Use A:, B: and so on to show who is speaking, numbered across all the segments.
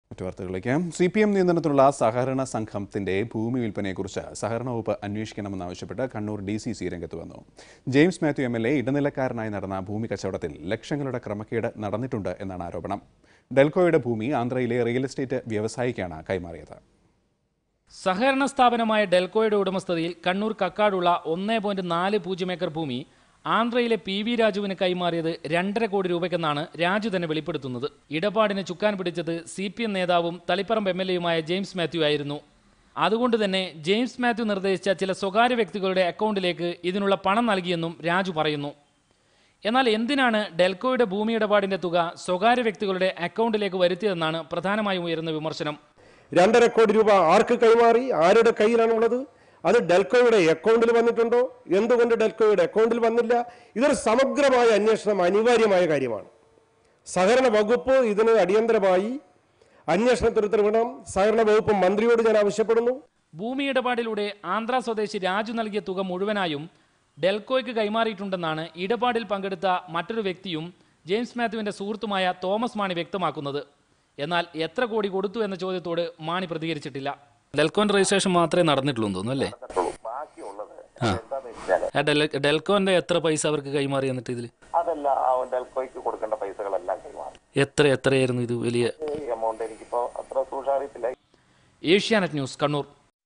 A: മറ്റു വാർത്തകളിലേക്ക് C P M നിയന്ത്രണത്തിലുള്ള സഹകരണ സംഘത്തിന്റെ ഭൂമി വിൽപ്പനയെക്കുറിച്ച് സഹകരണ വകുപ്പ് അന്വേഷിക്കണമെന്നാവശ്യപ്പെട്ട് കണ്ണൂർ ഡി സി സി രംഗത്ത് വന്നു James Mathew M L A ഇടനിലക്കാരനായി നടന്ന ഭൂമി കച്ചവടത്തിൽ ലക്ഷങ്ങളുടെ ക്രമക്കേട് നടന്നിട്ടുണ്ട് എന്നാണ് ആരോപണം ഡെൽക്കോയുടെ ഭൂമി ആന്ധ്രയിലെ റിയൽ എസ്റ്റേറ്റ് വ്യവസായിക്കാണ് കൈമാറിയത്
B: സഹകരണ സ്ഥാപനമായ ഡെൽക്കോയുടെ ഉടമസ്ഥതയിൽ കണ്ണൂർ കക്കാടുള്ള ഒന്നേ പോയിന്റ് നാല് പൂജ്യം ഏക്കർ ഭൂമി ആന്ധ്രയിലെ പി വി രാജുവിന് കൈമാറിയത് രണ്ടര കോടി രൂപയ്ക്കെന്നാണ് രാജു തന്നെ വെളിപ്പെടുത്തുന്നത് ഇടപാടിന് ചുക്കാൻ പിടിച്ചത് സി പി എം നേതാവും തളിപ്പറമ്പ് എം എൽ എയുമായ ജെയിംസ് മാത്യു ആയിരുന്നു അതുകൊണ്ട് തന്നെ ജെയിംസ് മാത്യു നിർദ്ദേശിച്ച ചില സ്വകാര്യ വ്യക്തികളുടെ അക്കൗണ്ടിലേക്ക് ഇതിനുള്ള പണം നൽകിയെന്നും രാജു പറയുന്നു എന്നാൽ എന്തിനാണ് ഡെൽക്കോയുടെ ഭൂമി ഇടപാടിന്റെ തുക സ്വകാര്യ വ്യക്തികളുടെ അക്കൗണ്ടിലേക്ക് വരുത്തിയതെന്നാണ് പ്രധാനമായും ഉയരുന്ന വിമർശനം
C: രണ്ടര കോടി രൂപ ആർക്ക് കൈമാറി ആരുടെ കയ്യിലാണുള്ളത് അത് ഡെൽക്കോയുടെ അക്കൗണ്ടിൽ വന്നിട്ടുണ്ടോ എന്തുകൊണ്ട് ഡെൽക്കോയുടെ അക്കൗണ്ടിൽ വന്നില്ല ഇതൊരു സമഗ്രമായ അന്വേഷണം അനിവാര്യമായ കാര്യമാണ് സഹകരണ വകുപ്പ് ഇതിന് അടിയന്തരമായി അന്വേഷണത്തിന് ഉത്തരവിടണം സഹകരണ വകുപ്പ് മന്ത്രിയോട് ഞാൻ ആവശ്യപ്പെടുന്നു
B: ഭൂമി ഇടപാടിലൂടെ ആന്ധ്ര സ്വദേശി രാജു നൽകിയ തുക മുഴുവനായും ഡെൽക്കോയ്ക്ക് കൈമാറിയിട്ടുണ്ടെന്നാണ് ഇടപാടിൽ പങ്കെടുത്ത മറ്റൊരു വ്യക്തിയും ജെയിംസ് മാത്യുവിന്റെ സുഹൃത്തുമായ തോമസ് മാണി വ്യക്തമാക്കുന്നത് എന്നാൽ എത്ര കോടി കൊടുത്തു എന്ന ചോദ്യത്തോട് മാണി പ്രതികരിച്ചിട്ടില്ല ഡെൽക്കോന്റെ രജിസ്ട്രേഷൻ മാത്രമേ നടന്നിട്ടുള്ളൂ എന്ന് തോന്നുന്നു അല്ലേ
D: ബാക്കിയുള്ളത്
B: ആ.
D: എന്താന്ന് വെച്ചാല്
B: ആ ഡെൽ- ഡെൽക്കോന്റെ എത്ര പൈസ അവർക്ക് കൈമാറി എന്നിട്ട് ഇതിൽ
D: അതെല്ലാം ആ ഡെൽക്കോയ്ക്ക് കൊടുക്കേണ്ട പൈസകളെല്ലാം കൈമാറി
B: എത്ര എത്രയായിരുന്നു ഇത് വലിയ
D: ഈ എമൗണ്ട് എനിക്കിപ്പോ അത്ര സൂക്ഷ്മ അറിയത്തില്ല
B: Asianet news Kannur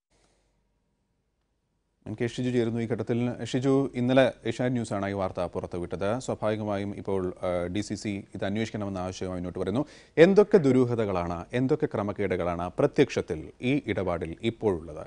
A: N K Shiju ചേരുന്നു ഈ ഘട്ടത്തിൽ ഷിജു ഇന്നലെ ഏഷ്യാനെറ്റ് ന്യൂസാണ് ഈ വാർത്ത പുറത്തുവിട്ടത് സ്വാഭാവികമായും ഇപ്പോൾ ഡി സി സി ഇത് അന്വേഷിക്കണമെന്ന ആവശ്യമായി മുന്നോട്ട് വരുന്നു എന്തൊക്കെ ദുരൂഹതകളാണ് എന്തൊക്കെ ക്രമക്കേടുകളാണ് പ്രത്യക്ഷത്തിൽ ഈ ഇടപാടിൽ ഇപ്പോഴുള്ളത്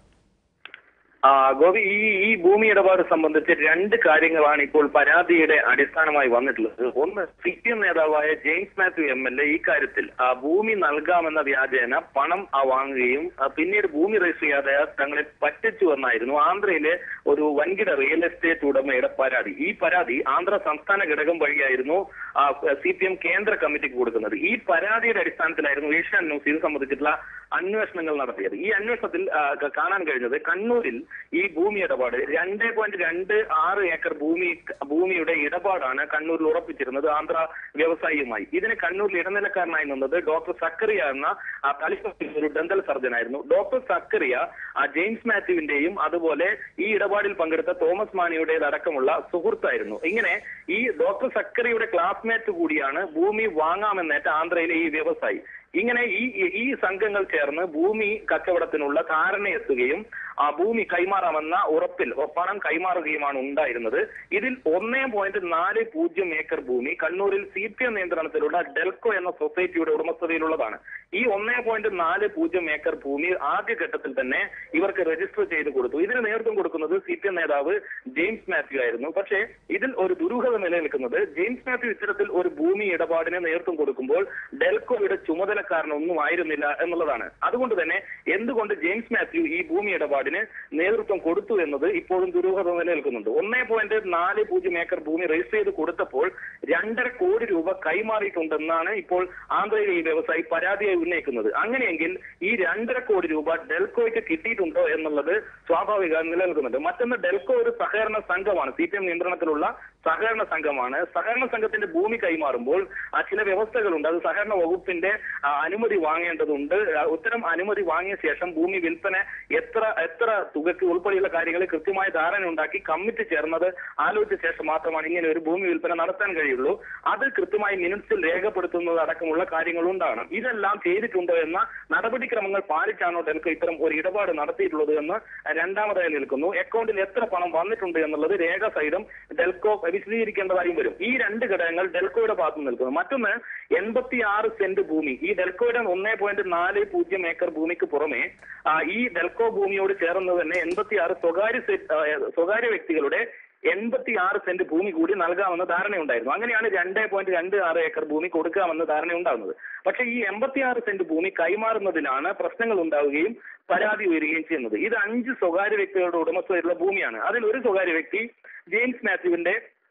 E: ആ, ഗോപി ഈ ഈ ഭൂമി ഇടപാട് സംബന്ധിച്ച് രണ്ട് കാര്യങ്ങളാണ് ഇപ്പോൾ പരാതിയുടെ അടിസ്ഥാനമായി വന്നിട്ടുള്ളത് ഒന്ന് സി പി എം നേതാവായ James Mathew M L A ഈ കാര്യത്തിൽ ആ, ഭൂമി നൽകാമെന്ന വ്യാജേന പണം ആ, വാങ്ങുകയും ആ, പിന്നീട് ഭൂമി രജിസ്റ്റർ ചെയ്യാതെ തങ്ങളെ പറ്റിച്ചു എന്നായിരുന്നു ആന്ധ്രയിലെ ഒരു വൻകിട റിയൽ എസ്റ്റേറ്റ് ഉടമയുടെ പരാതി ഈ പരാതി ആന്ധ്ര സംസ്ഥാന ഘടകം വഴിയായിരുന്നു സി പി എം കേന്ദ്ര കമ്മിറ്റിക്ക് കൊടുക്കുന്നത് ഈ പരാതിയുടെ അടിസ്ഥാനത്തിലായിരുന്നു ഏഷ്യൻ ന്യൂസ് ഇത് സംബന്ധിച്ചിട്ടുള്ള അന്വേഷണങ്ങൾ നടത്തിയത് ഈ അന്വേഷണത്തിൽ ആ, ക- കാണാൻ കഴിഞ്ഞത് കണ്ണൂരിൽ ഈ ഭൂമി ഇടപാട് രണ്ട് പോയിന്റ് രണ്ട് ആറ് ഏക്കർ ഭൂമി ഭൂമിയുടെ ഇടപാടാണ് കണ്ണൂരിൽ ഉറപ്പിച്ചിരുന്നത് ആന്ധ്ര വ്യവസായിയുമായി ഇതിന് കണ്ണൂരിൽ ഇടനിലക്കാരനായി നിന്നത് ഡോക്ടർ സക്കറിയ എന്ന ആ, തളിപ്പറമ്പിൽ ഒരു ഡെന്റൽ സർജനായിരുന്നു ഡോക്ടർ സക്കറിയ ആ, ജെയിംസ് മാത്യുവിന്റെയും അതുപോലെ ഈ ഇടപാടിൽ പങ്കെടുത്ത തോമസ് മാണിയുടേതടക്കമുള്ള സുഹൃത്തായിരുന്നു ഇങ്ങനെ ഈ ഡോക്ടർ സക്കറിയുടെ ക്ലാസ്മേറ്റ് കൂടിയാണ് ഭൂമി വാങ്ങാമെന്നേറ്റ ആന്ധ്രയിലെ ഈ വ്യവസായി ഇങ്ങനെ ഈ ഈ സംഘങ്ങൾ ചേർന്ന് ഭൂമി കച്ചവടത്തിനുള്ള ധാരണയെത്തുകയും ആ ഭൂമി കൈമാറാമെന്ന ഉറപ്പിൽ പണം കൈമാറുകയുമാണ് ഉണ്ടായിരുന്നത് ഇതിൽ ഒന്നേ പോയിന്റ് നാല് പൂജ്യം ഏക്കർ ഭൂമി കണ്ണൂരിൽ സി പി എം നിയന്ത്രണത്തിലുള്ള ഡെൽക്കോ എന്ന സൊസൈറ്റിയുടെ ഉടമസ്ഥതയിലുള്ളതാണ് ഈ ഒന്നേ പോയിന്റ് നാല് പൂജ്യം ഏക്കർ ഭൂമി ആദ്യഘട്ടത്തിൽ തന്നെ ഇവർക്ക് രജിസ്റ്റർ ചെയ്ത് കൊടുത്തു ഇതിന് നേതൃത്വം കൊടുക്കുന്നത് സി പി എം നേതാവ് ജെയിംസ് മാത്യു ആയിരുന്നു പക്ഷേ ഇതിൽ ഒരു ദുരൂഹത നിലനിൽക്കുന്നത് ജെയിംസ് മാത്യു ഇത്തരത്തിൽ ഒരു ഭൂമി ഇടപാടിന് നേതൃത്വം കൊടുക്കുമ്പോൾ ഡെൽക്കോയുടെ ചുമതലക്കാരനൊന്നും ആയിരുന്നില്ല എന്നുള്ളതാണ് അതുകൊണ്ട് തന്നെ എന്തുകൊണ്ട് ജെയിംസ് മാത്യു ഈ ഭൂമി ഇടപാടിന് നേതൃത്വം കൊടുത്തു എന്നത് ഇപ്പോഴും ദുരൂഹത നിലനിൽക്കുന്നുണ്ട് ഒന്നേ പോയിന്റ് നാല് പൂജ്യം ഏക്കർ ഭൂമി രജിസ്റ്റർ ചെയ്ത് കൊടുത്തപ്പോൾ രണ്ടര കോടി രൂപ കൈമാറിയിട്ടുണ്ടെന്നാണ് ഇപ്പോൾ ആന്ധ്രയിലെ ഈ വ്യവസായി പരാതിയായി ഉന്നയിക്കുന്നത് അങ്ങനെയെങ്കിൽ ഈ രണ്ടര കോടി രൂപ ഡെൽക്കോയ്ക്ക് കിട്ടിയിട്ടുണ്ടോ എന്നുള്ളത് സ്വാഭാവികമായി നിലനിൽക്കുന്നുണ്ട് മറ്റൊന്ന് ഡെൽക്കോ ഒരു സഹകരണ സംഘമാണ് സി പി എം നിയന്ത്രണത്തിലുള്ള സഹകരണ സംഘമാണ് സഹകരണ സംഘത്തിന്റെ ഭൂമി കൈമാറുമ്പോൾ ആ ചില വ്യവസ്ഥകളുണ്ട് അത് സഹകരണ വകുപ്പിന്റെ ആ, അനുമതി വാങ്ങേണ്ടതുണ്ട് ആ, ഉത്തരം അനുമതി വാങ്ങിയ ശേഷം ഭൂമി വിൽപ്പന എത്ര എത്ര തുകയ്ക്ക് ഉൾപ്പെടെയുള്ള കാര്യങ്ങൾ കൃത്യമായ ധാരണ ഉണ്ടാക്കി കമ്മിറ്റി ചേർന്നത് ആലോചിച്ച ശേഷം മാത്രമാണ് ഇങ്ങനെ ഒരു ഭൂമി വിൽപ്പന നടത്താൻ കഴിയുള്ളൂ അത് കൃത്യമായി മിനിറ്റ്സിൽ രേഖപ്പെടുത്തുന്നത് അടക്കമുള്ള കാര്യങ്ങൾ ഉണ്ടാകണം ഇതെല്ലാം ചെയ്തിട്ടുണ്ടോ എന്ന നടപടിക്രമങ്ങൾ പാലിച്ചാണോ ഡെൽക്കോ ഇത്തരം ഒരു ഇടപാട് നടത്തിയിട്ടുള്ളത് എന്ന് രണ്ടാമതായി നിൽക്കുന്നു അക്കൗണ്ടിൽ എത്ര പണം വന്നിട്ടുണ്ട് എന്നുള്ളത് രേഖ സഹിതം ഡെൽക്കോ വിശദീകരിക്കേണ്ടതായും വരും ഈ രണ്ട് ഘടകങ്ങൾ ഡെൽക്കോയുടെ ഭാഗത്ത് നിൽക്കുന്നു മറ്റൊന്ന് എൺപത്തി ആറ് സെന്റ് ഭൂമി ഈ ഡെൽക്കോയുടെ ഒന്നേ പോയിന്റ് നാല് പൂജ്യം ഏക്കർ ഭൂമിക്ക് പുറമെ ആ, ഈ ഡെൽക്കോ ഭൂമിയോട് ചേർന്ന് തന്നെ എൺപത്തി ആറ് സ്വകാര്യ സെ- ആ, സ്വകാര്യ വ്യക്തികളുടെ എൺപത്തി ആറ് സെന്റ് ഭൂമി കൂടി നൽകാമെന്ന ധാരണയുണ്ടായിരുന്നു അങ്ങനെയാണ് രണ്ട് പോയിന്റ് രണ്ട് ആറ് ഏക്കർ ഭൂമി കൊടുക്കാമെന്ന ധാരണയുണ്ടാകുന്നത് പക്ഷേ ഈ എൺപത്തി ആറ് സെന്റ് ഭൂമി കൈമാറുന്നതിലാണ് പ്രശ്നങ്ങൾ ഉണ്ടാവുകയും പരാതി ഉയരുകയും ചെയ്യുന്നത് ഇത് അഞ്ച് സ്വകാര്യ വ്യക്തികളുടെ ഉടമസ്ഥതയിലുള്ള ഭൂമിയാണ് അതിൽ ഒരു സ്വകാര്യ വ്യക്തി ജെയിംസ് മാത്യുവിന്റെ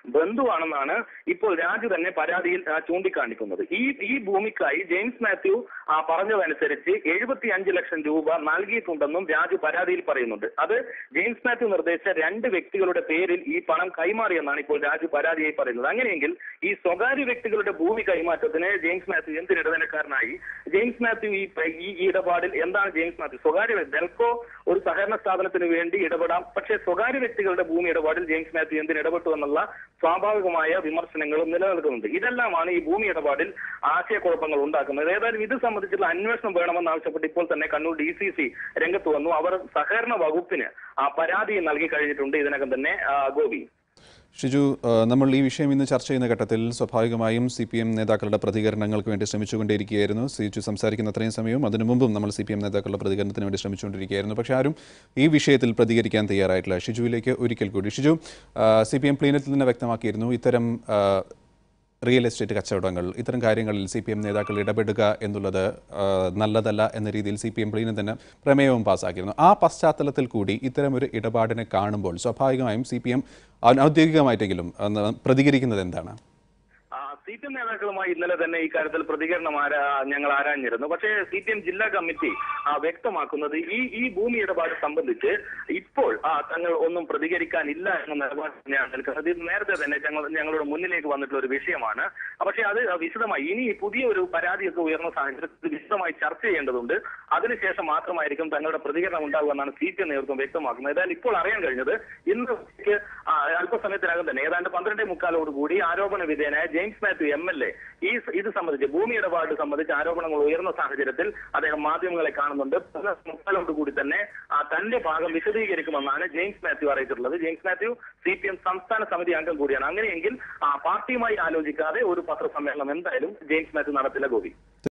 E: ബന്ധുവാണെന്നാണ് ഇപ്പോൾ രാജു തന്നെ പരാതിയിൽ ആ, ചൂണ്ടിക്കാണിക്കുന്നത് ഈ ഈ ഭൂമിക്കായി ജെയിംസ് മാത്യു ആ, പറഞ്ഞതനുസരിച്ച് എഴുപത്തി അഞ്ച് ലക്ഷം രൂപ നൽകിയിട്ടുണ്ടെന്നും രാജു പരാതിയിൽ പറയുന്നുണ്ട് അത് ജെയിംസ് മാത്യു നിർദ്ദേശിച്ച രണ്ട് വ്യക്തികളുടെ പേരിൽ ഈ പണം കൈമാറിയെന്നാണ് ഇപ്പോൾ രാജു പരാതിയായി പറയുന്നത് അങ്ങനെയെങ്കിൽ ഈ സ്വകാര്യ വ്യക്തികളുടെ ഭൂമി കൈമാറ്റത്തിന് ജെയിംസ് മാത്യു എന്തിന് ഇടനിലക്കാരനായി ജെയിംസ് മാത്യു ഈ ഈ ഈ ഇടപാടിൽ എന്താണ് ജെയിംസ് മാത്യു സ്വകാര്യ വ്യ- ഡെൽക്കോ ഒരു സഹകരണ സ്ഥാപനത്തിന് വേണ്ടി ഇടപെടാം പക്ഷേ സ്വകാര്യ വ്യക്തികളുടെ ഭൂമി ഇടപാടിൽ ജെയിംസ് മാത്യു എന്തിന് ഇടപെട്ടു എന്നുള്ള സ്വാഭാവികമായ വിമർശനങ്ങളും നിലനിൽക്കുന്നുണ്ട് ഇതെല്ലാമാണ് ഈ ഭൂമി ഇടപാടിൽ ആശയക്കുഴപ്പങ്ങൾ ഉണ്ടാക്കുന്നത് ഏതായാലും ഇത് സംബന്ധിച്ചുള്ള അന്വേഷണം വേണമെന്ന് ആവശ്യപ്പെട്ട് ഇപ്പോൾ തന്നെ കണ്ണൂർ ഡി സി സി രംഗത്ത് വന്നു അവർ സഹകരണ വകുപ്പിന് ആ പരാതി നൽകി കഴിഞ്ഞിട്ടുണ്ട് ഇതിനകം തന്നെ ആ, ഗോപി
A: ഷിജു ആ, നമ്മൾ ഈ വിഷയം ഇന്ന് ചർച്ച ചെയ്യുന്ന ഘട്ടത്തിൽ സ്വാഭാവികമായും സി പി എം നേതാക്കളുടെ പ്രതികരണങ്ങൾക്ക് വേണ്ടി ശ്രമിച്ചുകൊണ്ടേയിരിക്കുകയായിരുന്നു സിജു സംസാരിക്കുന്ന അത്രയും സമയവും അതിനു മുമ്പും നമ്മൾ സി പി എം നേതാക്കളുടെ പ്രതികരണത്തിന് വേണ്ടി ശ്രമിച്ചുകൊണ്ടിരിക്കുകയായിരുന്നു പക്ഷേ ആരും ഈ വിഷയത്തിൽ പ്രതികരിക്കാൻ തയ്യാറായിട്ടില്ല ഷിജുവിലേക്ക് ഒരിക്കൽ കൂടി ഷിജു സി പി എം പ്ലീനത്തിൽ തന്നെ വ്യക്തമാക്കിയിരുന്നു ഇത്തരം ആ, റിയൽ എസ്റ്റേറ്റ് കച്ചവടങ്ങൾ ഇത്തരം കാര്യങ്ങളിൽ സി പി എം നേതാക്കൾ ഇടപെടുക എന്നുള്ളത് ആ, നല്ലതല്ല എന്ന രീതിയിൽ സി പി എം പ്ലീനം തന്നെ പ്രമേയവും പാസ്സാക്കിയിരുന്നു ആ പശ്ചാത്തലത്തിൽ കൂടി ഇത്തരമൊരു ഇടപാടിനെ കാണുമ്പോൾ സ്വാഭാവികമായും സി പി എം ഔദ്യോഗികമായിട്ടെങ്കിലും അന്ന് പ്രതികരിക്കുന്നത് എന്താണ്
E: സി പി എം നേതാക്കളുമായി ഇന്നലെ തന്നെ ഈ കാര്യത്തിൽ പ്രതികരണം ആരാ ഞങ്ങൾ ആരാഞ്ഞിരുന്നു പക്ഷേ സി പി എം ജില്ലാ കമ്മിറ്റി ആ, വ്യക്തമാക്കുന്നത് ഈ ഈ ഭൂമി ഇടപാട് സംബന്ധിച്ച് ഇപ്പോൾ ആ തങ്ങൾ ഒന്നും പ്രതികരിക്കാനില്ല എന്ന നിലപാട് തന്നെയാണ് നിൽക്കുന്നത് ഇത് നേരത്തെ തന്നെ ഞങ്ങൾ ഞങ്ങളുടെ മുന്നിലേക്ക് വന്നിട്ടുള്ള ഒരു വിഷയമാണ് ആ, പക്ഷേ അത് വിശദമായി ഇനി പുതിയ ഒരു പരാതിയൊക്കെ ഉയർന്ന സാഹചര്യത്തിൽ വിശദമായി ചർച്ച ചെയ്യേണ്ടതുണ്ട് അതിനുശേഷം മാത്രമായിരിക്കും തങ്ങളുടെ പ്രതികരണം ഉണ്ടാകുക എന്നാണ് സി പി എം നേതൃത്വം വ്യക്തമാക്കുന്നത് ഏതായാലും ഇപ്പോൾ അറിയാൻ കഴിഞ്ഞത് ഇന്ന് ഉച്ചയ്ക്ക് ആ, അല്പസമയത്തിനകം തന്നെ ഏതാണ്ട് പന്ത്രണ്ടേ മുക്കാലോടുകൂടി ആരോപണ വിധേയനായ James Mathew M L A ഈ സ- ഇത് സംബന്ധിച്ച് ഭൂമി ഇടപാട് സംബന്ധിച്ച് ആരോപണങ്ങൾ ഉയർന്ന സാഹചര്യത്തിൽ അദ്ദേഹം മാധ്യമങ്ങളെ കാണുന്നുണ്ട് പന്ത്രണ്ടേ മുക്കാലോടുകൂടി തന്നെ ആ, തന്റെ ഭാഗം വിശദീകരിക്കുമെന്നാണ് ജെയിംസ് മാത്യു അറിയിച്ചിട്ടുള്ളത് James Mathew C P M സംസ്ഥാന സമിതി അംഗം കൂടിയാണ് അങ്ങനെയെങ്കിൽ ആ, പാർട്ടിയുമായി ആലോചിക്കാതെ ഒരു പത്രസമ്മേളനം എന്തായാലും ജെയിംസ് മാത്യു നടത്തില്ല ഗോപി